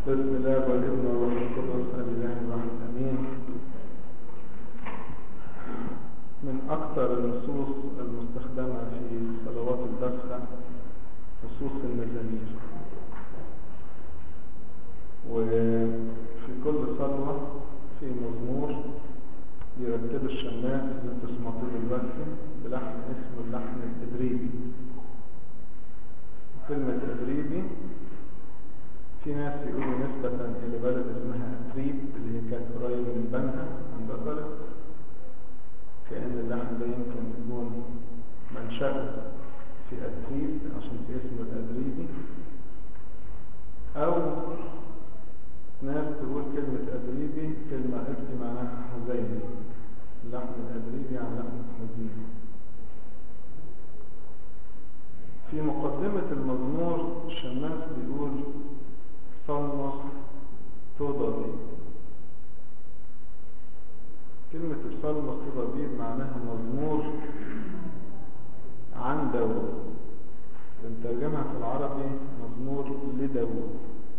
بسم الله والابن والروح القدس الاله الواحد امين من اكثر النصوص المستخدمه في صلوات البسخه نصوص المزامير وفي كل صلوه في مزمور يرتب الشماس اللي انتوا سمعتوه دلوقتي بلحن اسمه اللحن التدريبي كلمه تدريبي في ناس يقولوا نسبة إلى بلد اسمها أتريب اللي هي كانت قريب من بنها عند أطرس كأن اللحن ده يمكن يكون منشأه في أتريب عشان في اسمه الأدريبي أو ناس تقول كلمة أدريبي كلمة قبطي معناها حزيني اللحن الأدريبي عن لحن حزين في مقدمة المزمور الشماس بيقول صلص تضبي كلمة صلص تضبي معناها مزمور عن داود بنترجمها في العربي مزمور لداود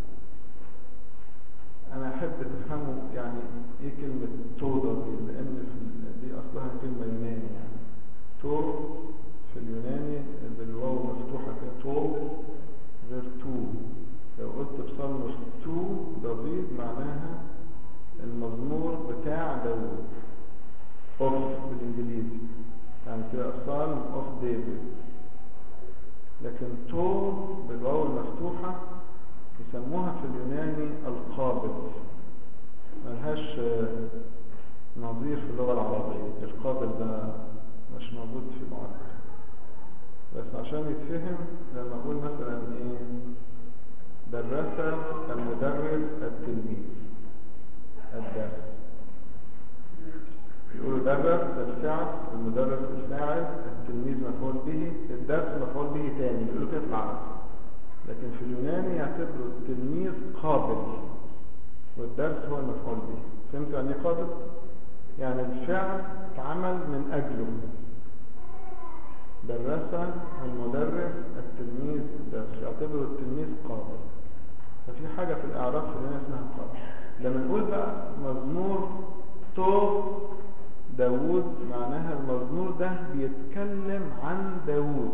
انا احب تفهموا يعني ايه كلمة تضبي لان في دي اصلها كلمة يوناني يعني تو في اليوناني بالواو مفتوحة كده تو غير تو لو قلت بصلص تو دافيد معناها المزمور بتاع داود اوف بالانجليزي يعني كده صالم اوف ديفيد لكن تو بالواو المفتوحة يسموها في اليوناني القابض ملهاش نظير في اللغة العربية القابض ده مش موجود في العربي بس عشان يتفهم لما اقول مثلا ايه درس المدرس التلميذ الدرس يقولوا درس الفعل المدرس الفاعل التلميذ مفعول به الدرس مفعول به تاني يقولوا كده في العربي لكن في اليوناني يعتبروا التلميذ قابل والدرس هو المفعول به فهمتوا يعني ايه قابل؟ يعني الفعل اتعمل من اجله درس المدرس التلميذ الدرس يعتبروا التلميذ قابل ففي حاجة في الإعراف في اليونان اسمها قابل لما نقول بقى مزمور تو داوود معناها المزمور ده بيتكلم عن داوود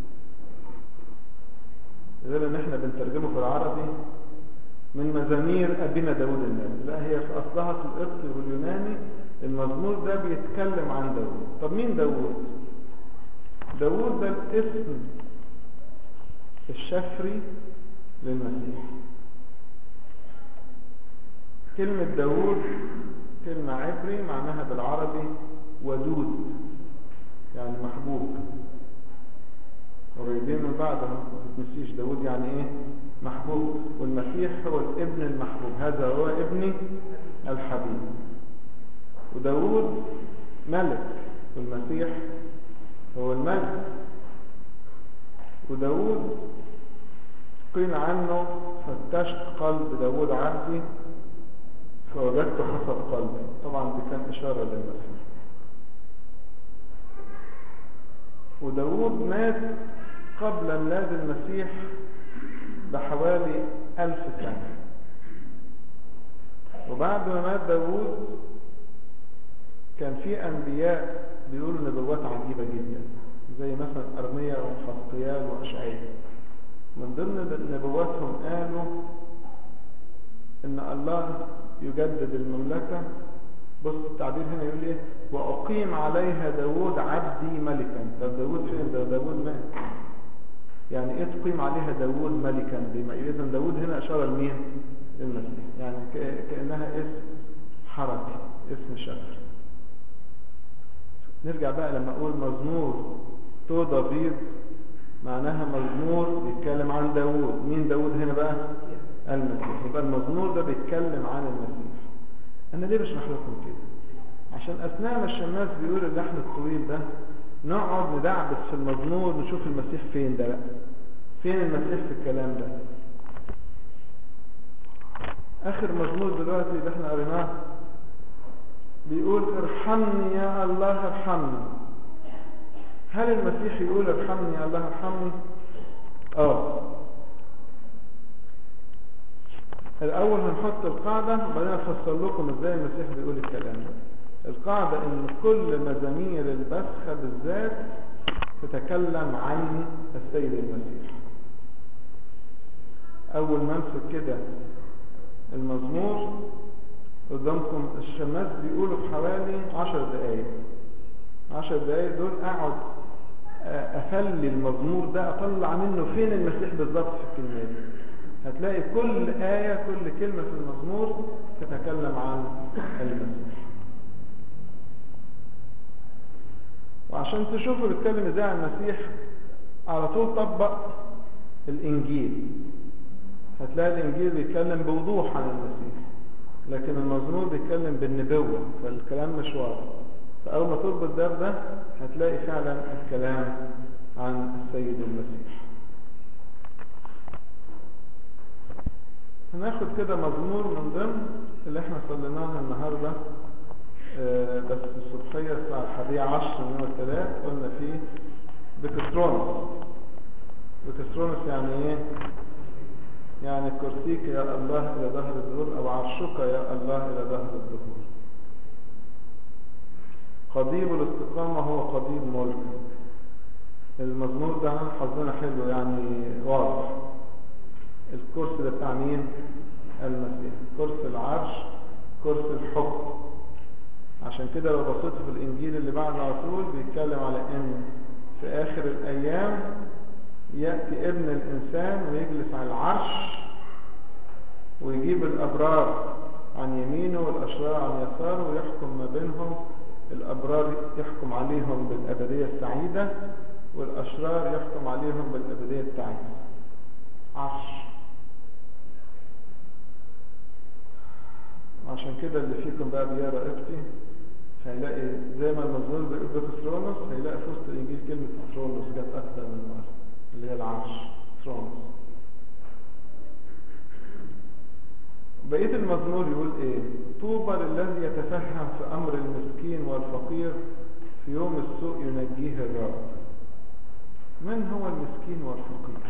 غير ان احنا بنترجمه في العربي من مزامير ابينا داوود النبي لا هي في اصلها في القبطي واليوناني المزمور ده بيتكلم عن داوود طب مين داوود داوود ده الاسم الشفري للمسيح كلمة داوود كلمة عبري معناها بالعربي ودود يعني محبوب قريبين من بعض ما تتنسيش داوود يعني ايه محبوب والمسيح هو الابن المحبوب هذا هو ابني الحبيب وداوود ملك والمسيح هو الملك وداود قيل عنه فتشت قلب داود عبدي فوجدت حسب قلبي طبعا دي كان إشارة للمسيح وداود مات قبل ميلاد المسيح بحوالي ألف سنة وبعد ما مات داود كان في أنبياء بيقولوا نبوات عجيبة جدا زي مثلا أرميا وحسقيال وأشعياء من ضمن نبواتهم قالوا إن الله يجدد المملكة بص التعبير هنا يقول إيه وأقيم عليها داود عبدي ملكا طب داود فين ده داود مات يعني إيه تقيم عليها داود ملكا إذا داود هنا إشارة لمين للمسيح يعني كأنها اسم حركي اسم شفر نرجع بقى لما اقول مزمور تو دافيد معناها مزمور بيتكلم عن داوود مين داوود هنا بقى المسيح يبقى المزمور ده بيتكلم عن المسيح انا ليه بشرح لكم كده عشان اثناء ما الشماس بيقول اللحن الطويل ده نقعد ندعبس في المزمور نشوف المسيح فين ده بقى فين المسيح في الكلام ده اخر مزمور دلوقتي اللي احنا قريناه بيقول ارحمني يا الله ارحمني هل المسيح يقول ارحمني يا الله ارحمني اه الأول هنحط القاعدة وبعدين أفسر لكم إزاي المسيح بيقول الكلام ده القاعدة إن كل مزامير البسخة بالذات تتكلم عن السيد المسيح أول ما أمسك كده المزمور قدامكم الشماس بيقولوا في حوالي عشر دقايق عشر دقايق دول أقعد أفلي المزمور ده أطلع منه فين المسيح بالظبط في الكلمات هتلاقي كل آية كل كلمة في المزمور تتكلم عن المسيح وعشان تشوفوا بيتكلم ازاي عن المسيح على طول طبق الإنجيل هتلاقي الإنجيل بيتكلم بوضوح عن المسيح لكن المزمور بيتكلم بالنبوة فالكلام مش واضح فأول ما تربط ده بده هتلاقي فعلا الكلام عن السيد المسيح هناخد كده مزمور من ضمن اللي احنا صليناها النهاردة اه بس الصبحية الساعة الحادية عشر من يوم الثلاث قلنا فيه بكسترونس بكسترونس يعني ايه يعني كرسيك يا الله إلى ظهر الظهور أو عرشك يا الله إلى ظهر الظهور قضيب الاستقامة هو قضيب ملك المزمور ده حظنا حلو يعني واضح الكرسي ده بتاع مين المسيح كرسي العرش كرسي الحكم عشان كده لو بصيتوا في الانجيل اللي بعد على طول بيتكلم على ان في اخر الايام يأتي ابن الانسان ويجلس على العرش ويجيب الابرار عن يمينه والاشرار عن يساره ويحكم ما بينهم الابرار يحكم عليهم بالابدية السعيدة والاشرار يحكم عليهم بالابدية التعيسة عرش عشان كده اللي فيكم بقى بيقرا ابتي هيلاقي زي ما المزمور بيقول بكسترونوس هيلاقي في وسط الانجيل كلمه ثرونوس جت اكثر من مره اللي هي العرش ثرونوس بقيه المزمور يقول ايه طوبى للذي يتفهم في امر المسكين والفقير في يوم السوء ينجيه الرب من هو المسكين والفقير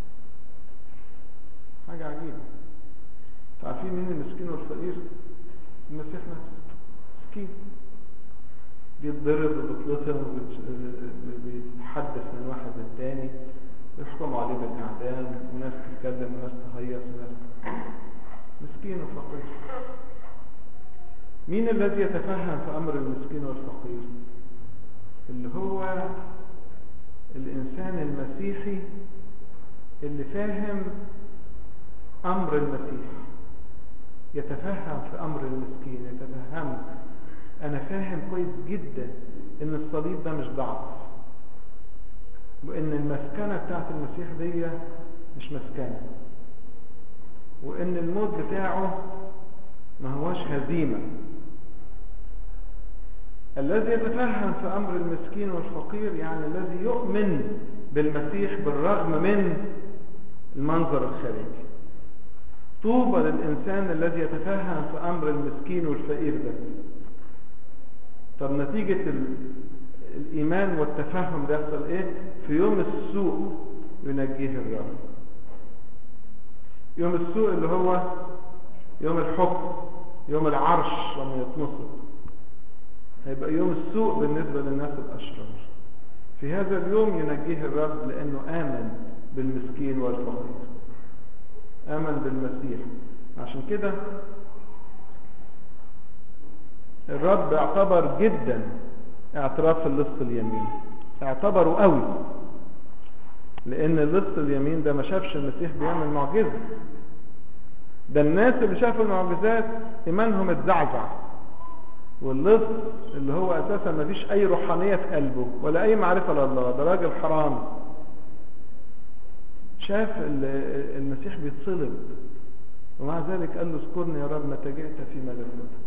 حاجه عجيبه عارفين مين المسكين والفقير المسيح نفسه مسكين بيتضرب وبيتلطم وبيتحدث من واحد للتاني يحكم عليه بالاعدام وناس تتكلم وناس تهيص وناس مسكين وفقير مين الذي يتفهم في امر المسكين والفقير اللي هو الانسان المسيحي اللي فاهم امر المسيح يتفهم في أمر المسكين يتفهم أنا فاهم كويس جدا إن الصليب ده مش ضعف وإن المسكنة بتاعت المسيح دي مش مسكنة وإن الموت بتاعه ما هوش هزيمة الذي يتفهم في أمر المسكين والفقير يعني الذي يؤمن بالمسيح بالرغم من المنظر الخارجي طوبى للإنسان الذي يتفهم في أمر المسكين والفقير ده طب نتيجة الإيمان والتفهم ده يحصل إيه في يوم السوء ينجيه الرب يوم السوء اللي هو يوم الحكم يوم العرش لما يتنصب هيبقى يوم السوء بالنسبة للناس الأشرار في هذا اليوم ينجيه الرب لأنه آمن بالمسكين والفقير آمن بالمسيح عشان كده الرب اعتبر جدا اعتراف اللص اليمين اعتبره قوي لان اللص اليمين ده ما شافش المسيح بيعمل معجزه ده الناس اللي شافوا المعجزات ايمانهم اتزعزع واللص اللي هو اساسا ما فيش اي روحانيه في قلبه ولا اي معرفه لله ده راجل حرام شاف المسيح بيتصلب ومع ذلك قال له اذكرني يا رب متى جئت في ملكوتك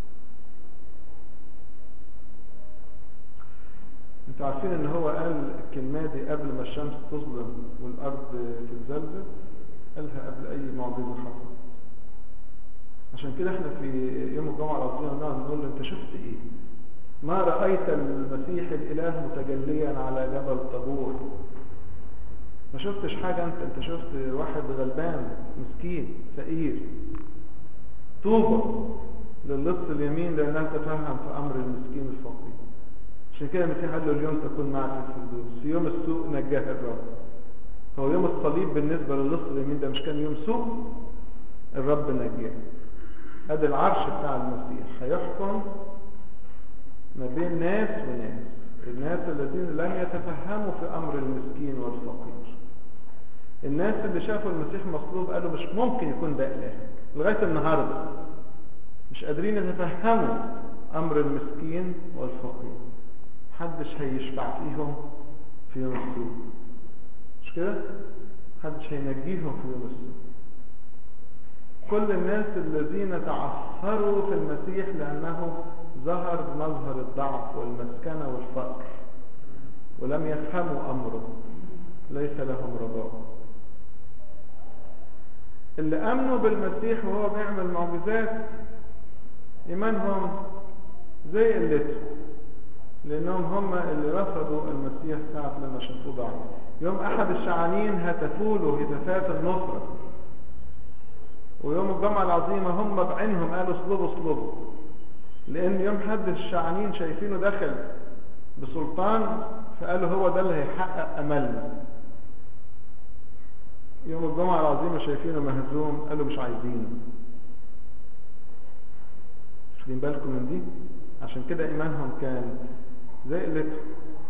انتوا عارفين ان هو قال الكلمة دي قبل ما الشمس تظلم والارض تتزلزل قالها قبل اي معجزة حصلت عشان كده احنا في يوم الجمعة العظيمة نقعد نقول له انت شفت ايه ما رأيت المسيح الاله متجليا على جبل طابور ما شفتش حاجة انت انت شفت واحد غلبان مسكين فقير طوبى للص اليمين لأنها تفهم في أمر المسكين الفقير عشان كده المسيح قال له اليوم تكون معك في الفردوس في يوم السوء نجاه الرب هو يوم الصليب بالنسبة للص اليمين ده مش كان يوم سوء الرب نجاه ادي العرش بتاع المسيح هيحكم ما بين ناس وناس الناس الذين لم يتفهموا في امر المسكين والفقير الناس اللي شافوا المسيح مصلوب قالوا مش ممكن يكون ده اله لغايه النهارده مش قادرين يتفهموا امر المسكين والفقير محدش هيشفع فيهم في يوم السوء مش كده محدش هينجيهم في يوم السوء كل الناس الذين تعثروا في المسيح لأنه ظهر مظهر الضعف والمسكنة والفقر ولم يفهموا أمره ليس لهم رجاء اللي أمنوا بالمسيح وهو بيعمل معجزات إيمانهم زي قلتهم لأنهم هم اللي رفضوا المسيح ساعة لما شافوه ضعيف يوم أحد الشعانين هتفوا له هتافات النصرة ويوم الجمعة العظيمة هم بعينهم قالوا اصلبوا اصلبوا لأن يوم حد الشعانين شايفينه داخل بسلطان فقالوا هو ده اللي هيحقق أملنا يوم الجمعة العظيمة شايفينه مهزوم قالوا مش عايزينه واخدين بالكم من دي عشان كده إيمانهم كان زي قلتهم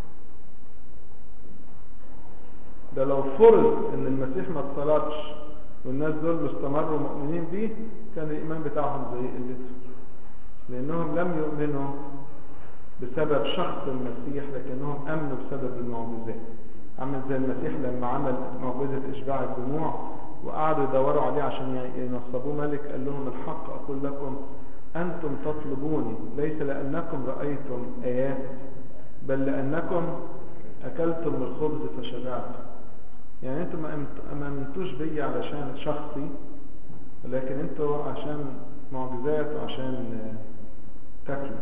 ده لو فرض ان المسيح ما اتصلبش والناس دول استمروا مؤمنين بيه كان الإيمان بتاعهم زي قلتهم لأنهم لم يؤمنوا بسبب شخص المسيح لكنهم أمنوا بسبب المعجزات عمل زي المسيح لما عمل معجزة إشباع الجموع وقعدوا يدوروا عليه عشان ينصبوه ملك قال لهم الحق أقول لكم أنتم تطلبوني ليس لأنكم رأيتم آيات بل لأنكم أكلتم الخبز فشبعتم يعني انتم ما امنتوش بي علشان شخصي لكن انتوا عشان معجزات وعشان تاكلوا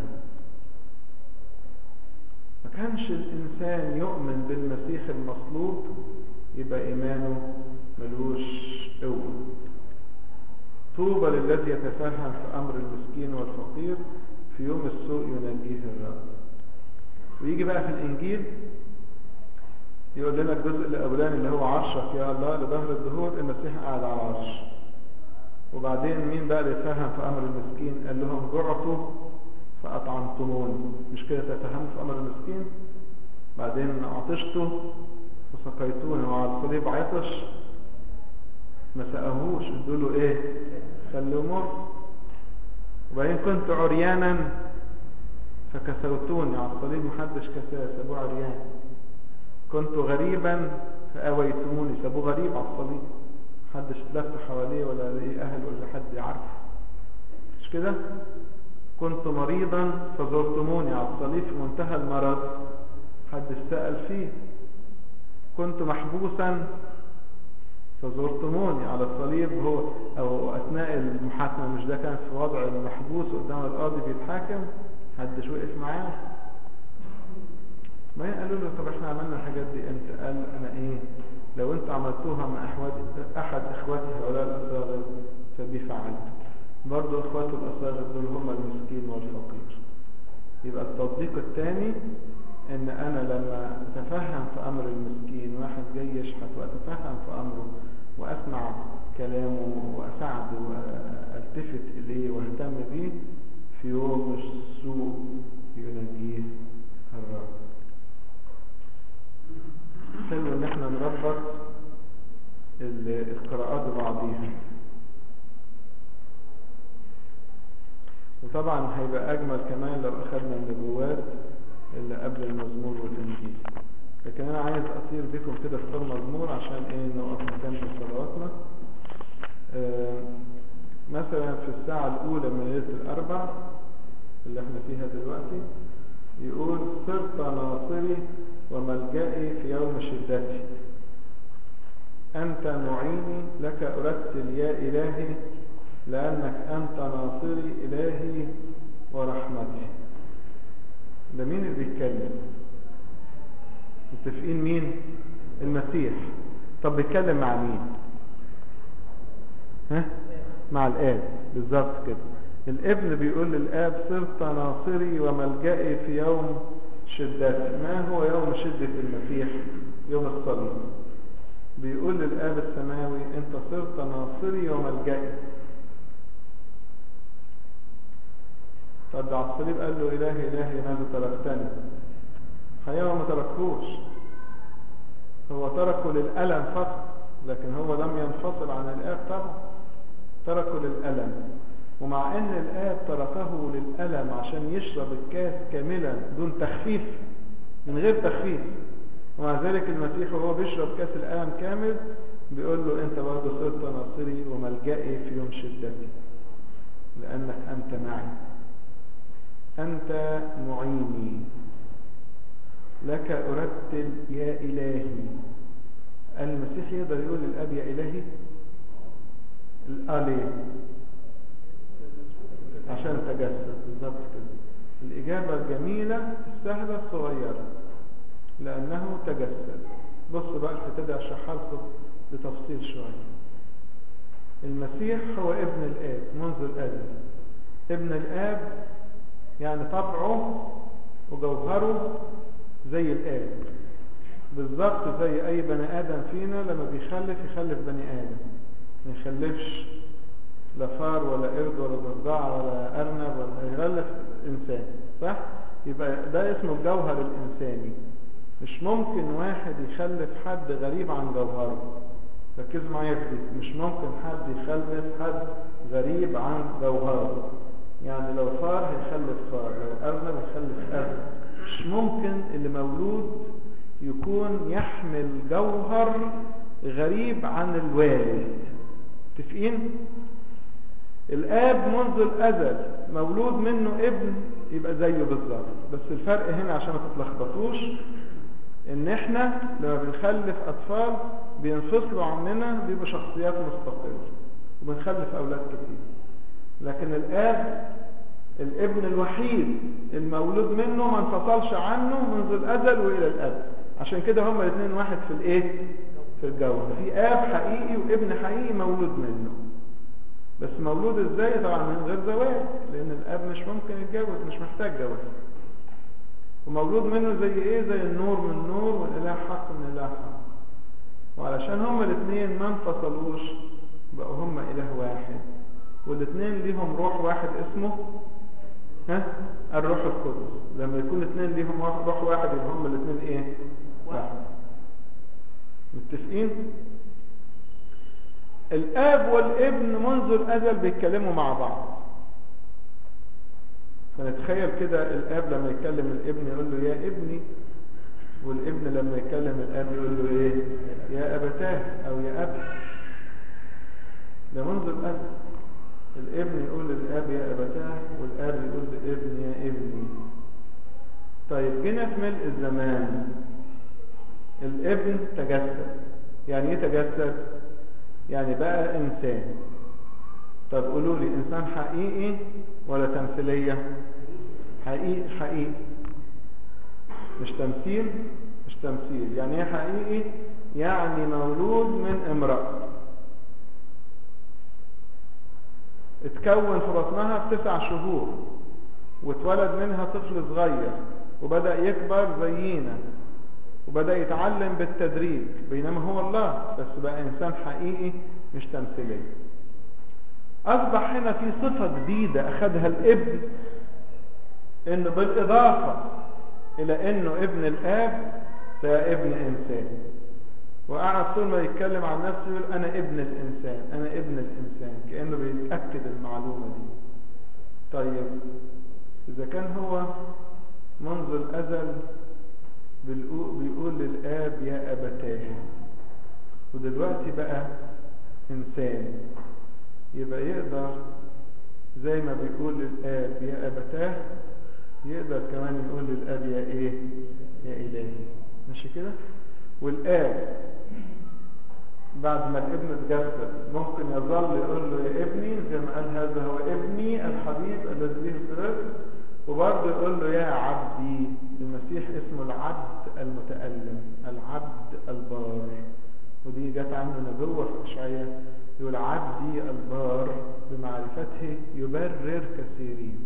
ما كانش الانسان يؤمن بالمسيح المصلوب يبقى ايمانه ملوش قوه طوبى للذي يتفهم في امر المسكين والفقير في يوم السوء ينجيه الرب ويجي بقى في الانجيل يقول لنا الجزء الاولاني اللي هو عرشك يا الله لظهر الدهور المسيح قاعد على العرش وبعدين مين بقى اللي يتفهم في امر المسكين قال لهم جعتوا فاطعمتموني مش كده تفهموا في امر المسكين بعدين عطشتوا فسقيتوني وعلى الصليب عطش ما سقاهوش ادوا له ايه خلوه مر وبعدين كنت عريانا فكسوتوني على الصليب محدش كساه سابوه عريان كنت غريبا فأويتموني سابوه غريب على الصليب محدش لف حواليه ولا ليه أهل ولا حد يعرفه مش كده كنت مريضا فزرتموني على الصليب في منتهى المرض محدش سأل فيه كنت محبوسا فزرتموني على الصليب هو او اثناء المحاكمة مش ده كان في وضع المحبوس قدام القاضي بيتحاكم محدش وقف معاه ما قالوا له طب احنا عملنا الحاجات دي امتى قال انا ايه لو انت عملتوها مع احوات احد اخواتي هؤلاء الاصاغر فبي فعلت برضه اخواته الاصاغر دول هم المسكين والفقير يبقى التطبيق الثاني ان انا لما اتفهم في امر المسكين واحد جاي يشحت واتفهم في امره واسمع كلامه واساعده والتفت اليه واهتم بيه في يوم السوء ينجيه الرب حلو ان احنا نربط القراءات ببعضيها وطبعا هيبقى اجمل كمان لو اخذنا النبوات اللي قبل المزمور والانجيل لكن انا عايز اطير بكم كده في مزمور عشان ايه نقف نكمل صلواتنا آه مثلا في الساعة الاولى من ليلة الاربع اللي احنا فيها دلوقتي يقول صرت ناصري وملجئي في يوم شدتي أنت معيني لك أرتل يا إلهي لأنك أنت ناصري إلهي ورحمتي ده مين اللي بيتكلم متفقين مين المسيح طب بيتكلم مع مين ها مع الآب بالظبط كده الابن بيقول للآب صرت ناصري وملجئي في يوم شدتي ما هو يوم شدة المسيح يوم الصليب بيقول للآب السماوي انت صرت ناصري وملجئي طب على الصليب قال له إلهي إلهي ماذا تركتني حقيقة ما تركهوش هو تركه للألم فقط لكن هو لم ينفصل عن الآب طبعا تركه للألم ومع ان الآب تركه للألم عشان يشرب الكاس كاملا دون تخفيف من غير تخفيف ومع ذلك المسيح وهو بيشرب كاس الألم كامل بيقول له انت برضه صرت ناصري وملجئي في يوم شدتي لأنك أنت معي أنت معيني لك أرتل يا إلهي المسيح يقدر يقول للأب يا إلهي الآلي عشان تجسد بالظبط كده الإجابة الجميلة السهلة الصغيرة لأنه تجسد بص بقى الحتة دي أشرحها لكم بتفصيل شوية المسيح هو ابن الآب منذ الأزل ابن الآب يعني طبعه وجوهره زي الآب بالظبط زي أي بني آدم فينا لما بيخلف يخلف بني آدم ما يخلفش لا فار ولا قرد ولا ضفدع ولا أرنب ولا يخلف إنسان صح؟ يبقى ده اسمه الجوهر الإنساني مش ممكن واحد يخلف حد غريب عن جوهره ركزوا معايا في دي مش ممكن حد يخلف حد غريب عن جوهره يعني لو فار هيخلف فار لو أرنب هيخلف أرنب مش ممكن اللي مولود يكون يحمل جوهر غريب عن الوالد متفقين الاب منذ الازل مولود منه ابن يبقى زيه بالظبط بس الفرق هنا عشان ما تتلخبطوش ان احنا لما بنخلف اطفال بينفصلوا عننا بيبقوا شخصيات مستقلة وبنخلف اولاد كتير لكن الاب الابن الوحيد المولود منه ما انفصلش عنه منذ الازل والى الابد عشان كده هما الاثنين واحد في الايه في الجوهر في اب حقيقي وابن حقيقي مولود منه بس مولود ازاي طبعا من غير زواج لان الاب مش ممكن يتجوز مش محتاج جواز ومولود منه زي ايه زي النور من نور والاله حق من اله حق وعلشان هما الاثنين ما انفصلوش بقوا هما اله واحد والاثنين ليهم روح واحد اسمه ها الروح القدس لما يكون الاثنين ليهم روح واحد يبقى هما الاثنين ايه واحد متفقين الاب والابن منذ الازل بيتكلموا مع بعض فنتخيل كده الاب لما يكلم الابن يقول له يا ابني والابن لما يكلم الاب يقول له ايه يا ابتاه او يا اب ده منذ الازل الابن يقول للاب يا ابتاه والاب يقول للابن يا ابني طيب جينا في ملء الزمان الابن تجسد يعني ايه تجسد يعني بقى انسان طب قولوا لي انسان حقيقي ولا تمثيليه حقيقي حقيقي مش تمثيل مش تمثيل يعني ايه حقيقي يعني مولود من امرأة اتكون في بطنها في تسع شهور واتولد منها طفل صغير وبدأ يكبر زينا وبدأ يتعلم بالتدريج بينما هو الله بس بقى إنسان حقيقي مش تمثيلي أصبح هنا في صفة جديدة أخذها الابن إنه بالإضافة إلى إنه ابن الآب فابن إنسان وقعد طول ما يتكلم عن نفسه يقول أنا ابن الإنسان أنا ابن الإنسان كأنه بيتأكد المعلومة دي طيب إذا كان هو منذ الأزل بيقول للآب يا أبتاه ودلوقتي بقى إنسان يبقى يقدر زي ما بيقول للآب يا أبتاه يقدر كمان يقول للآب يا إيه يا إلهي ماشي كده والآب بعد ما الابن اتجسد ممكن يظل يقول له يا ابني زي ما قال هذا هو ابني الحبيب الذي به السرر وبرضه يقول له يا عبدي المسيح اسمه العبد المتألم العبد البار ودي جت عنه نبوة في إشعياء يقول عبدي البار بمعرفته يبرر كثيرين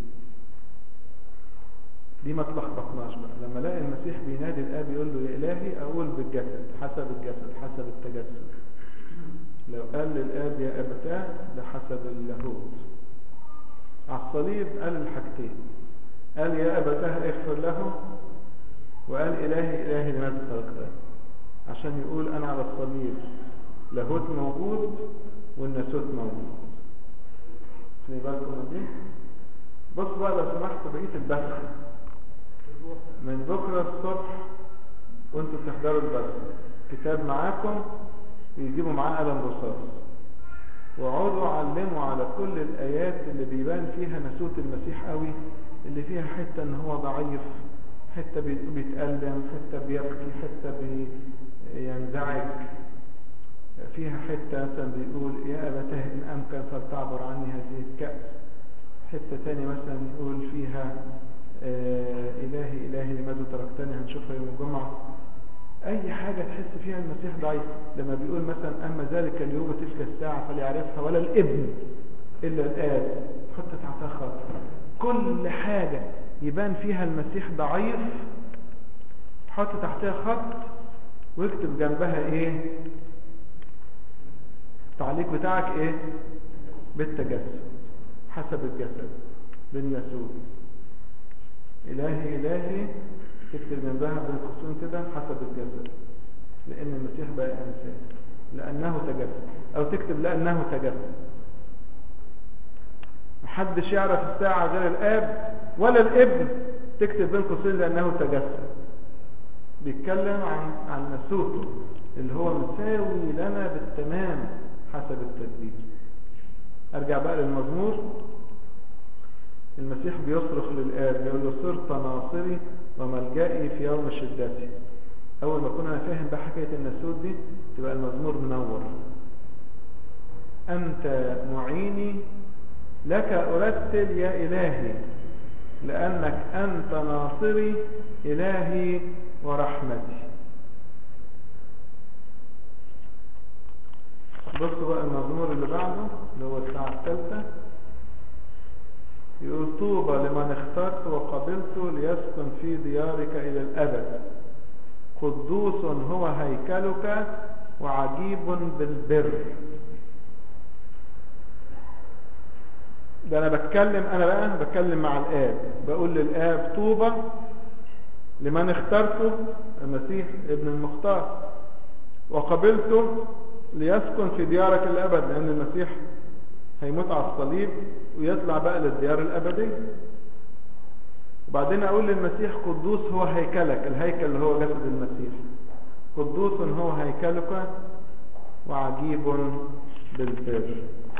دي ما تلخبطناش بقى لما الاقي المسيح بينادي الاب يقول له يا الهي اقول بالجسد حسب الجسد حسب التجسد لو قال للاب يا ابتاه ده حسب اللاهوت على الصليب قال الحاجتين قال يا ابتاه اغفر له وقال الهي الهي لماذا تركتني عشان يقول انا على الصليب لاهوت موجود والناسوت موجود خلي بالكم من دي بص بقى لو سمحت بقيه البث من بكره الصبح وانتوا بتحضروا البث كتاب معاكم يجيبوا معاه قلم رصاص وقعدوا علموا على كل الايات اللي بيبان فيها ناسوت المسيح قوي اللي فيها حته ان هو ضعيف حته بيتألم حته بيبكي حته بينزعج فيها حته مثلا بيقول يا ابتاه ان امكن فلتعبر عني هذه الكأس حته تاني مثلا يقول فيها آه الهي الهي لماذا تركتني هنشوفها يوم الجمعه اي حاجة تحس فيها المسيح ضعيف لما بيقول مثلا اما ذلك اليوم تلك الساعة فليعرفها ولا الابن الا الاب حط تحتها خط كل حاجة يبان فيها المسيح ضعيف حط تحتها خط واكتب جنبها ايه التعليق بتاعك ايه بالتجسد حسب الجسد بالناسوت الهي الهي تكتب جنبها بين قوسين كده حسب الجسد لان المسيح بقى انسان لانه تجسد او تكتب لانه تجسد محدش يعرف الساعة غير الاب ولا الابن تكتب بين قوسين لانه تجسد بيتكلم عن عن نسوته اللي هو مساوي لنا بالتمام حسب التدبير ارجع بقى للمزمور المسيح بيصرخ للآب بيقول له صرت ناصري وملجئي في يوم شدتي أول ما أكون أنا فاهم بقى حكاية النسوت دي تبقى المزمور منور أنت معيني لك أرتل يا إلهي لأنك أنت ناصري إلهي ورحمتي بصوا بقى المزمور اللي بعده اللي هو الساعة الثالثة يقول طوبى لمن اخترت وقبلت ليسكن في ديارك إلى الأبد قدوس هو هيكلك وعجيب بالبر ده أنا بتكلم أنا بقى بتكلم مع الآب بقول للآب طوبى لمن اخترته المسيح ابن المختار وقبلته ليسكن في ديارك الأبد لأن المسيح هيموت على الصليب ويطلع بقى للديار الأبدية وبعدين أقول للمسيح قدوس هو هيكلك الهيكل اللي هو جسد المسيح قدوس هو هيكلك وعجيب بالبر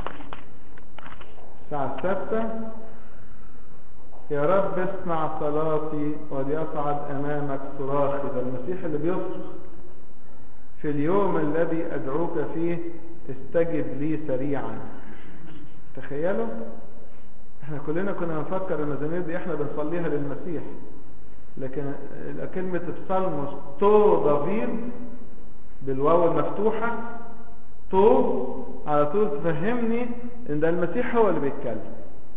الساعة السادسة يا رب اسمع صلاتي وليصعد أمامك صراخي ده المسيح اللي بيصرخ في اليوم الذي أدعوك فيه استجب لي سريعا تخيلوا احنا كلنا كنا نفكر المزامير دي احنا بنصليها للمسيح لكن كلمة بصلمس تو ضفير بالواو المفتوحة تو على طول تفهمني ان ده المسيح هو اللي بيتكلم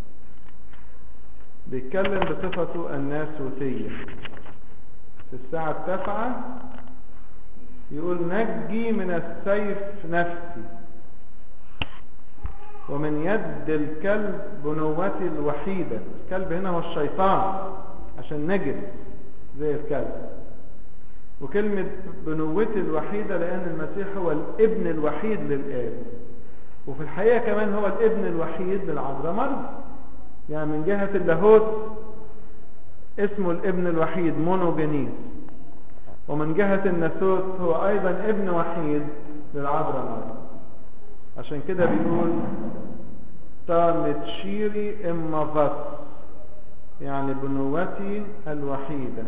بيتكلم بصفته الناسوتية في الساعة التاسعة يقول نجي من السيف نفسي ومن يد الكلب بنوتي الوحيدة الكلب هنا هو الشيطان عشان نجد زي الكلب وكلمة بنوتي الوحيدة لأن المسيح هو الابن الوحيد للآب وفي الحقيقة كمان هو الابن الوحيد للعذراء مريم يعني من جهة اللاهوت اسمه الابن الوحيد مونوجينيس ومن جهة الناسوت هو أيضا ابن وحيد للعذراء مريم عشان كده بيقول تامت شيري اما فت يعني بنوتي الوحيدة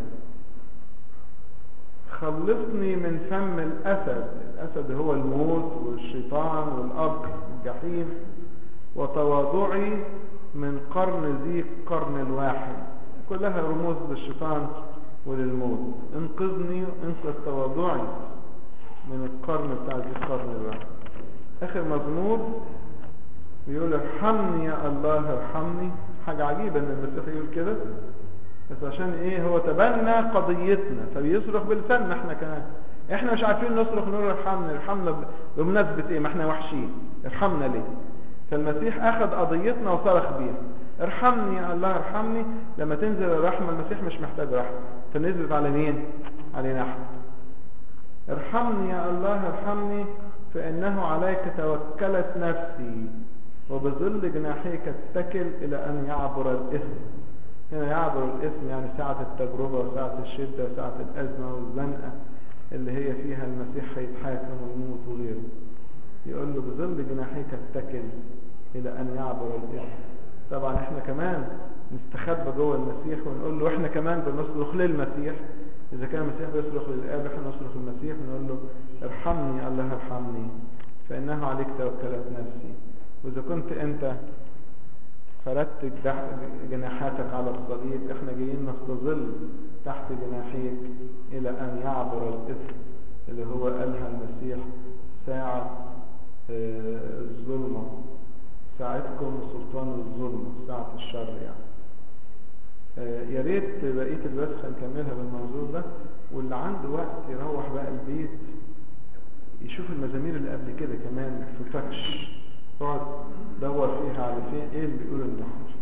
خلصني من فم الأسد الأسد هو الموت والشيطان والأب الجحيم وتواضعي من قرن ذي قرن الواحد كلها رموز للشيطان وللموت انقذني انقذ تواضعي من القرن بتاع ذي القرن الواحد اخر مزمور بيقول ارحمني يا الله ارحمني حاجة عجيبة ان المسيح يقول كده بس عشان ايه هو تبنى قضيتنا فبيصرخ بلساننا احنا كمان احنا مش عارفين نصرخ نقول ارحمنا ارحمنا ب- بمناسبة ايه ما احنا وحشين ارحمنا ليه فالمسيح اخذ قضيتنا وصرخ بيها ارحمني يا الله ارحمني لما تنزل الرحمة المسيح مش محتاج رحمة فنزلت على مين علينا احنا ارحمني يا الله ارحمني فإنه عليك توكلت نفسي وبظل جناحيك اتكل إلى أن يعبر الإثم هنا يعبر الإثم يعني ساعة التجربة وساعة الشدة وساعة الأزمة والزنقة اللي هي فيها المسيح هيتحاكم ويموت وغيره يقول له بظل جناحيك اتكل إلى أن يعبر الإثم طبعا احنا كمان نستخبى جوه المسيح ونقول له احنا كمان بنصرخ للمسيح إذا كان المسيح بيصرخ للآب احنا نصرخ للمسيح ونقول له ارحمني يا الله ارحمني فإنه عليك توكلت نفسي وإذا كنت أنت فردت جدح- جناحاتك على الصليب احنا جايين نستظل تحت جناحيك إلى أن يعبر الإثم اللي هو قالها المسيح ساعة آه، الظلمة ساعتكم سلطان الظلمة ساعة الشر يعني آه، يا ريت بقية الوسخة نكملها بالمنظور ده واللي عنده وقت يروح بقى البيت يشوف المزامير اللي قبل كده كمان في فتش اقعد دور فيها على فين ايه اللي بيقول النحو